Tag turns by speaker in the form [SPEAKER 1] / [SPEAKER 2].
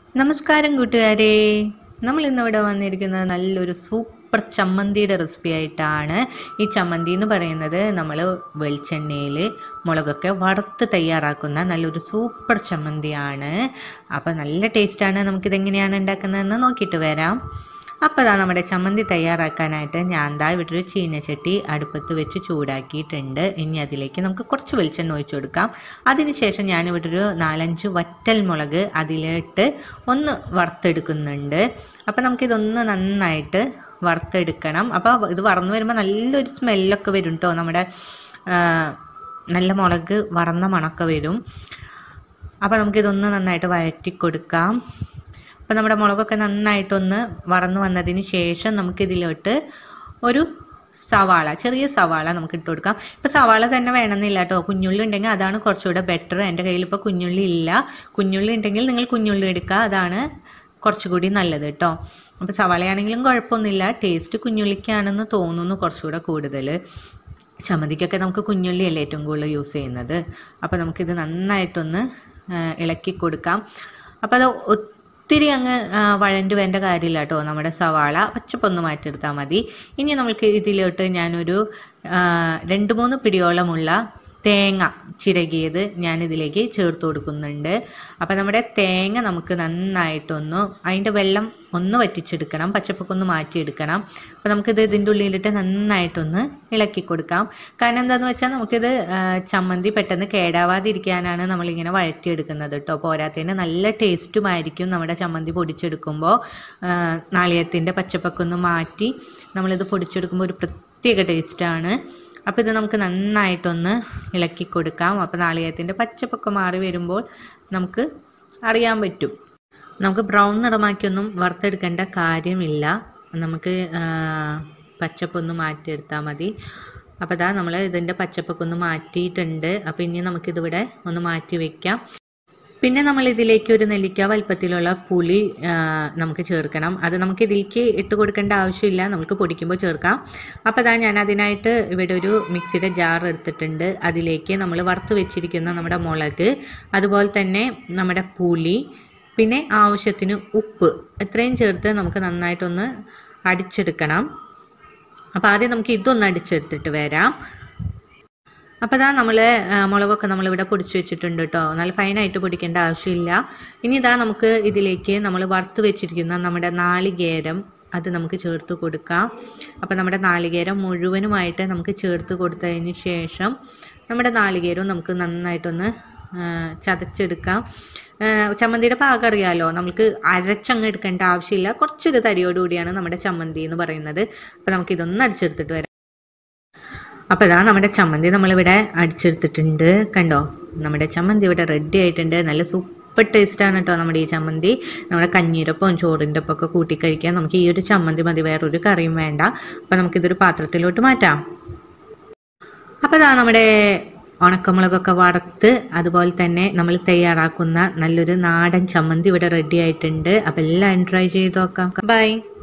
[SPEAKER 1] നമസ്കാരം കൂട്ടുകാരെ നമ്മൾ ഇന്നിവിടെ വന്നിരിക്കുന്നത് നല്ലൊരു സൂപ്പർ ചമ്മന്തിയുടെ റെസിപ്പി ആയിട്ടാണ് ഈ ചമ്മന്തി എന്ന് പറയുന്നത് നമ്മൾ വെളിച്ചെണ്ണയിൽ മുളകൊക്കെ വറുത്ത് തയ്യാറാക്കുന്ന നല്ലൊരു സൂപ്പർ ചമ്മന്തിയാണ് അപ്പോൾ നല്ല ടേസ്റ്റാണ് നമുക്കിതെങ്ങനെയാണ് ഉണ്ടാക്കുന്നതെന്ന് നോക്കിയിട്ട് വരാം അപ്പോൾ അതാ നമ്മുടെ ചമ്മന്തി തയ്യാറാക്കാനായിട്ട് ഞാൻ ദാ ഇവിടെ ഒരു ചീനച്ചട്ടി അടുപ്പത്ത് വെച്ച് ചൂടാക്കിയിട്ടുണ്ട് ഇനി അതിലേക്ക് നമുക്ക് കുറച്ച് വെളിച്ചെണ്ണ ഒഴിച്ചു കൊടുക്കാം അതിനുശേഷം ഞാനിവിടെ ഒരു നാലഞ്ച് വറ്റൽ മുളക് അതിലിട്ട് ഒന്ന് വറുത്തെടുക്കുന്നുണ്ട് അപ്പോൾ നമുക്കിതൊന്ന് നന്നായിട്ട് വറുത്തെടുക്കണം അപ്പോൾ ഇത് വറന്നു വരുമ്പോൾ നല്ലൊരു സ്മെല്ലൊക്കെ വരും കേട്ടോ നമ്മുടെ ആ, നല്ല മുളക് വറന്ന മണമൊക്കെ വരും അപ്പോൾ നമുക്കിതൊന്ന് നന്നായിട്ട് വഴറ്റി കൊടുക്കാം അപ്പോൾ നമ്മുടെ മുളകൊക്കെ നന്നായിട്ടൊന്ന് വറന്ന് വന്നതിന് ശേഷം നമുക്കിതിലോട്ട് ഒരു സവാള ചെറിയ സവാള നമുക്ക് ഇട്ട് കൊടുക്കാം ഇപ്പോൾ സവാള തന്നെ വേണമെന്നില്ല കേട്ടോ കുഞ്ഞുള്ളി ഉണ്ടെങ്കിൽ അതാണ് കുറച്ചുകൂടെ ബെറ്റർ എൻ്റെ കയ്യിൽ ഇപ്പോൾ കുഞ്ഞുള്ളി ഇല്ല കുഞ്ഞുള്ളി ഉണ്ടെങ്കിൽ നിങ്ങൾ കുഞ്ഞുള്ളി എടുക്കുക അതാണ് കുറച്ചുകൂടി നല്ലത് കേട്ടോ അപ്പോൾ സവാളയാണെങ്കിലും കുഴപ്പമൊന്നുമില്ല ടേസ്റ്റ് കുഞ്ഞുള്ളിക്കാണെന്ന് തോന്നുന്നു കുറച്ചുകൂടെ കൂടുതൽ ചമ്മന്തിക്കൊക്കെ നമുക്ക് കുഞ്ഞുള്ളിയല്ലേ ഏറ്റവും കൂടുതൽ യൂസ് ചെയ്യുന്നത് അപ്പോൾ നമുക്കിത് നന്നായിട്ടൊന്ന് ആ, ഇളക്കി കൊടുക്കാം അപ്പോൾ അത് ഒത്തിരി അങ്ങ് ആ, വഴണ്ട് വേണ്ട കാര്യമില്ല കേട്ടോ നമ്മുടെ സവാള പച്ചപ്പൊന്ന് മാറ്റിയെടുത്താൽ മതി ഇനി നമുക്ക് ഇതിലോട്ട് ഞാനൊരു ആ, രണ്ട് മൂന്ന് പിടിയോളമുള്ള തേങ്ങ ചിരകിയത് ഞാനിതിലേക്ക് ചേർത്ത് കൊടുക്കുന്നുണ്ട് അപ്പോൾ നമ്മുടെ തേങ്ങ നമുക്ക് നന്നായിട്ടൊന്ന് അതിൻ്റെ വെള്ളം ഒന്ന് വറ്റിച്ചെടുക്കണം പച്ചപ്പൊക്കെ ഒന്ന് മാറ്റിയെടുക്കണം അപ്പോൾ നമുക്കിത് ഇതിൻ്റെ ഉള്ളിലിട്ട് നന്നായിട്ടൊന്ന് ഇളക്കി കൊടുക്കാം കാരണം എന്താണെന്ന് വെച്ചാൽ നമുക്കിത് ആ, ചമ്മന്തി പെട്ടെന്ന് കേടാവാതിരിക്കാനാണ് നമ്മളിങ്ങനെ വഴറ്റിയെടുക്കുന്നത് കേട്ടോ പോരാത്തതിന് നല്ല ടേസ്റ്റുമായിരിക്കും നമ്മുടെ ചമ്മന്തി പൊടിച്ചെടുക്കുമ്പോൾ നാളികത്തിൻ്റെ പച്ചപ്പൊക്കെ ഒന്ന് മാറ്റി നമ്മളിത് പൊടിച്ചെടുക്കുമ്പോൾ ഒരു പ്രത്യേക ടേസ്റ്റാണ് അപ്പോൾ ഇത് നമുക്ക് നന്നായിട്ടൊന്ന് ഇളക്കി കൊടുക്കാം അപ്പോൾ നാളികേരത്തിൻ്റെ പച്ചപ്പൊക്കെ മാറി വരുമ്പോൾ നമുക്ക് അറിയാൻ പറ്റും നമുക്ക് ബ്രൗൺ നിറമാക്കിയൊന്നും വറുത്തെടുക്കേണ്ട കാര്യമില്ല നമുക്ക് ആ, പച്ചപ്പൊന്ന് മാറ്റിയെടുത്താൽ മതി അപ്പോൾ ഇതാ നമ്മൾ ഇതിൻ്റെ പച്ചപ്പൊക്കെ ഒന്ന് മാറ്റിയിട്ടുണ്ട് അപ്പോൾ ഇനി നമുക്കിതിവിടെ ഒന്ന് മാറ്റി വയ്ക്കാം പിന്നെ നമ്മൾ ഇതിലേക്ക് ഒരു നെല്ലിക്ക വലുപ്പത്തിലുള്ള പുളി ആ, നമുക്ക് ചേർക്കണം അത് നമുക്ക് ഇതിലേക്ക് ഇട്ട് കൊടുക്കേണ്ട ആവശ്യമില്ല നമുക്ക് പൊടിക്കുമ്പോൾ ചേർക്കാം അപ്പോൾ അതാ ഞാൻ അതിനായിട്ട് ഇവിടെ ഒരു മിക്സിയുടെ ജാർ എടുത്തിട്ടുണ്ട് അതിലേക്ക് നമ്മൾ വറുത്ത് വെച്ചിരിക്കുന്ന നമ്മുടെ മുളക് അതുപോലെ തന്നെ നമ്മുടെ പുളി പിന്നെ ആവശ്യത്തിന് ഉപ്പ് ഇത്രയും ചേർത്ത് നമുക്ക് നന്നായിട്ടൊന്ന് അടിച്ചെടുക്കണം അപ്പോൾ ആദ്യം നമുക്ക് ഇതൊന്ന് അടിച്ചെടുത്തിട്ട് വരാം അപ്പോൾ ഇതാ നമ്മൾ മുളകൊക്കെ നമ്മളിവിടെ പൊടിച്ച് വെച്ചിട്ടുണ്ട് കേട്ടോ നല്ല ഫൈനായിട്ട് പൊടിക്കേണ്ട ആവശ്യമില്ല ഇനി ഇതാ നമുക്ക് ഇതിലേക്ക് നമ്മൾ വറുത്ത് വെച്ചിരിക്കുന്ന നമ്മുടെ നാളികേരം അത് നമുക്ക് ചേർത്ത് കൊടുക്കാം അപ്പോൾ നമ്മുടെ നാളികേരം മുഴുവനുമായിട്ട് നമുക്ക് ചേർത്ത് കൊടുത്തതിന് ശേഷം നമ്മുടെ നാളികേരവും നമുക്ക് നന്നായിട്ടൊന്ന് ആ, ചതച്ചെടുക്കാം ആ, ചമ്മന്തിയുടെ പാകം അറിയാമല്ലോ നമുക്ക് അരച്ചങ്ങ് എടുക്കേണ്ട ആവശ്യമില്ല കുറച്ചൊരു തരിയോടുകൂടിയാണ് നമ്മുടെ ചമ്മന്തി എന്ന് പറയുന്നത് അപ്പോൾ നമുക്കിതൊന്ന് അടിച്ചെടുത്തിട്ട് വരാം അപ്പോൾ ഇതാ നമ്മുടെ ചമ്മന്തി നമ്മളിവിടെ അടിച്ചെടുത്തിട്ടുണ്ട് കണ്ടോ നമ്മുടെ ചമ്മന്തി ഇവിടെ റെഡി ആയിട്ടുണ്ട് നല്ല സൂപ്പർ ടേസ്റ്റാണ് കേട്ടോ നമ്മുടെ ഈ ചമ്മന്തി നമ്മുടെ കഞ്ഞീരൊപ്പം ചോറിൻ്റെ ഒപ്പം ഒക്കെ കൂട്ടി കഴിക്കാൻ നമുക്ക് ഈ ഒരു ചമ്മന്തി മതി വേറൊരു കറിയും വേണ്ട അപ്പോൾ നമുക്കിതൊരു പാത്രത്തിലോട്ട് മാറ്റാം അപ്പോൾ ഇതാ നമ്മുടെ ഉണക്കമുളകൊക്കെ വറുത്ത് അതുപോലെ തന്നെ നമ്മൾ തയ്യാറാക്കുന്ന നല്ലൊരു നാടൻ ചമ്മന്തി ഇവിടെ റെഡി ആയിട്ടുണ്ട് അപ്പോൾ എല്ലാം ട്രൈ ചെയ്ത് നോക്കാം ബൈ